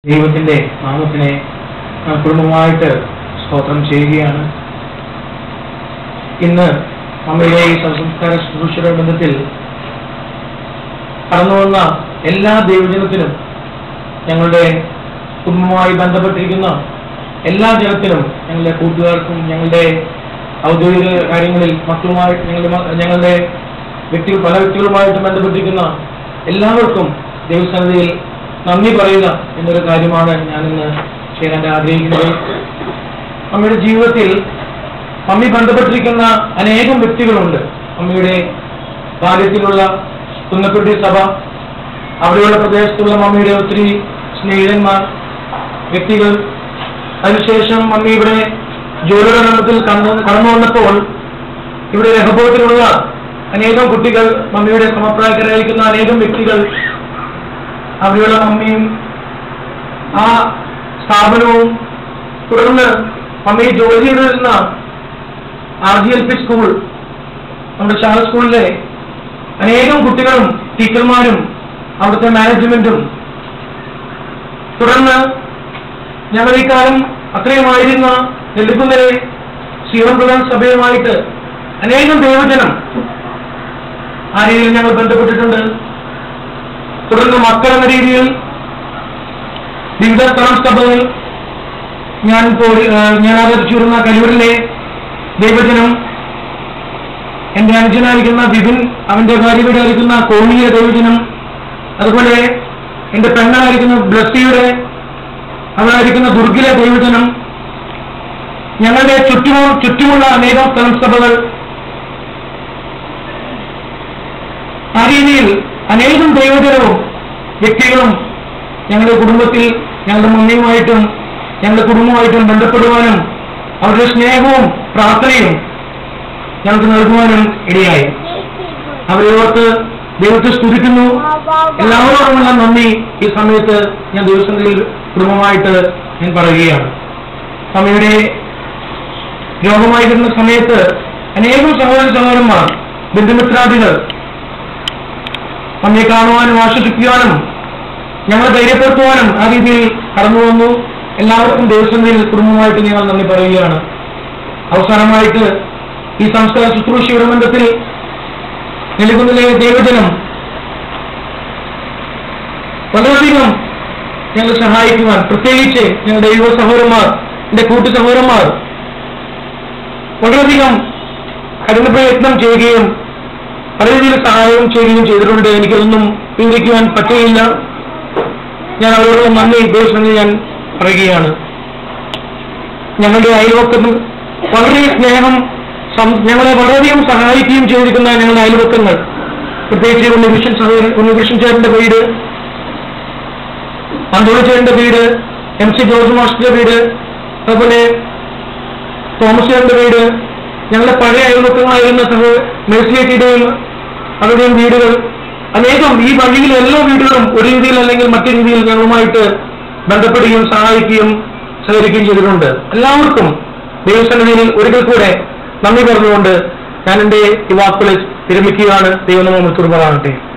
ദൈവത്തിന്റെ നാമത്തിനെ നാം കുടുംബമായിട്ട് സ്തോത്രം ചെയ്യുകയാണ് ഇന്ന് അമ്മയുടെ ഈ സംസ്കാര ശുശ്രൂഷയുടെ ബന്ധത്തിൽ കടന്നു വന്ന എല്ലാ ദൈവജനത്തിനും ഞങ്ങളുടെ കുടുംബവുമായി ബന്ധപ്പെട്ടിരിക്കുന്ന എല്ലാ ജനത്തിനും ഞങ്ങളുടെ കൂട്ടുകാർക്കും ഞങ്ങളുടെ ഔദ്യോഗിക കാര്യങ്ങളിൽ മക്കളുമായി ഞങ്ങളുടെ മ- ഞങ്ങളുടെ വ്യക്തി പല വ്യക്തികളുമായിട്ട് ബന്ധപ്പെട്ടിരിക്കുന്ന എല്ലാവർക്കും ദൈവസന്നിധിയിൽ നന്ദി പറയുക എന്നൊരു കാര്യമാണ് ഞാനിന്ന് ചെയ്യാൻ ആഗ്രഹിക്കുന്നത് അമ്മയുടെ ജീവിതത്തിൽ അമ്മി ബന്ധപ്പെട്ടിരിക്കുന്ന അനേകം വ്യക്തികളുണ്ട് അമ്മയുടെ ബാല്യത്തിലുള്ള കുന്നപ്പെട്ടി സഭ അവിടെയുള്ള പ്രദേശത്തുള്ള മമ്മിയുടെ ഒത്തിരി സ്നേഹിതന്മാർ വ്യക്തികൾ അതിനുശേഷം മമ്മി ഇവിടെ ജോലിയുടെ ബന്ധത്തിൽ കടന്നു കടന്നു വന്നപ്പോൾ ഇവിടെ രഹബോധത്തിലുള്ള അനേകം കുട്ടികൾ മമ്മിയുടെ സമപ്രായക്കരായിരിക്കുന്ന അനേകം വ്യക്തികൾ അവിടെയുള്ള മമ്മിയും ആ സ്ഥാപനവും തുടർന്ന് മമ്മി ജോലി ചെയ്തിരുന്ന R G L P school നമ്മുടെ ശാല സ്കൂളിലെ അനേകം കുട്ടികളും ടീച്ചർമാരും അവിടുത്തെ മാനേജ്മെന്റും തുടർന്ന് ഞങ്ങൾ ഈ കാലം അത്രയുമായിരുന്ന നെല്ലിക്കുന്നരെ ശിവം പ്രധാന സഭയുമായിട്ട് അനേകം ദൈവജനം ആ രീതിയിൽ ഞങ്ങൾ ബന്ധപ്പെട്ടിട്ടുണ്ട് തുടർന്ന് മക്കൾ എന്ന രീതിയിൽ വിവിധ സ്ഥലം സഭകൾ ഞാൻ പോയി ഏഹ് ഞാൻ ആദരിച്ചിരുന്ന കലൂരിലെ ദൈവജനം എന്റെ അനുജനായിരിക്കുന്ന വിപിൻ അവന്റെ ഭാര്യ വീടായിരിക്കുന്ന കോണിയ ദൈവജനം അതുപോലെ എന്റെ പെണ്ണായിരിക്കുന്ന ബ്ലസ്സിയുടെ അവളായിരിക്കുന്ന ദുർഗിലെ ദൈവജനം ഞങ്ങളുടെ ചുറ്റുമു ചുറ്റുമുള്ള അനേകം സ്ഥലം സഭകൾ ആ രീതിയിൽ അനേകം ദൈവജനവും വ്യക്തികളും ഞങ്ങളുടെ കുടുംബത്തിൽ ഞങ്ങളുടെ മമ്മിയുമായിട്ടും ഞങ്ങളുടെ കുടുംബമായിട്ടും ബന്ധപ്പെടുവാനും അവരുടെ സ്നേഹവും പ്രാർത്ഥനയും ഞങ്ങൾക്ക് നൽകുവാനും ഇടയായി അവരെ ഓർത്ത് ദൈവത്തെ സ്തുതിക്കുന്നു എല്ലാവരോടുമുള്ള നന്ദി ഈ സമയത്ത് ഞാൻ ദിവസങ്ങളിൽ കുടുംബമായിട്ട് ഞാൻ പറയുകയാണ് അമ്മയുടെ രോഗമായിരുന്ന സമയത്ത് അനേകം സഹോദര സഹോദരന്മാർ ബന്ധുമിത്രാദികൾ നമ്മെ കാണുവാനും ആശ്വസിക്കുവാനും ഞങ്ങളെ ധൈര്യപ്പെടുത്തുവാനും ആ രീതിയിൽ കടന്നു വന്നു എല്ലാവർക്കും ദിവസങ്ങളിൽ കുടുംബമായിട്ട് ഞങ്ങൾ നന്ദി പറയുകയാണ് അവസാനമായിട്ട് ഈ സംസ്കാര ശുശ്രൂഷയുടെ ബന്ധത്തിൽ നിലകുന്നിലെ ദൈവജനം വളരെയധികം ഞങ്ങൾ സഹായിക്കുവാൻ പ്രത്യേകിച്ച് ഞങ്ങളുടെ യുവ സഹോദരന്മാർ എന്റെ കൂട്ടു സഹോദരന്മാർ വളരെയധികം കഠിന പ്രയത്നം ചെയ്യുകയും പല രീതിയിൽ സഹായവും ചെയ്യുകയും ചെയ്തിട്ടുണ്ട് എനിക്കതൊന്നും വിവരിക്കുവാൻ പറ്റുകയില്ല ഞാൻ അവരോട് നന്ദി ദൈവസന്നിധി ഞാൻ പറയുകയാണ് ഞങ്ങളുടെ അയൽവക്കം വളരെ സ്നേഹം സം- ഞങ്ങളെ വളരെയധികം സഹായിക്കുകയും ചെയ്തിരിക്കുന്ന ഞങ്ങളുടെ അയൽവക്കങ്ങൾ പ്രത്യേകിച്ച് ഉണ്ണികൃഷ്ണൻ സഹോദരൻ ഉണ്ണികൃഷ്ണൻ ചേട്ടന്റെ വീട് അന്തോണി ചേട്ടന്റെ വീട് എം സി ജോർജ് മാസ്റ്ററുടെ വീട് അതുപോലെ തോമസ് ചേട്ടന്റെ വീട് ഞങ്ങളുടെ പഴയ അയൽവക്കങ്ങളായിരുന്ന സഹോ മേഴ്സിയേറ്റിയുടെയും അവരുടെയും വീടുകൾ അനേകം ഈ വഴിയിലെ എല്ലാ വീടുകളും ഒരു രീതിയിൽ അല്ലെങ്കിൽ മറ്റു രീതിയിൽ ഞങ്ങളുമായിട്ട് ബന്ധപ്പെടുകയും സഹായിക്കുകയും സഹകരിക്കുകയും ചെയ്തിട്ടുണ്ട് എല്ലാവർക്കും ദൈവസന്നിധിയിൽ ഒരിക്കൽ കൂടെ നന്ദി പറഞ്ഞുകൊണ്ട് ഞാൻ എന്റെ ഈ വാക്കുകളെ വിരമിക്കുകയാണ് ദൈവം നമ്മൾ തുറന്നതാകട്ടെ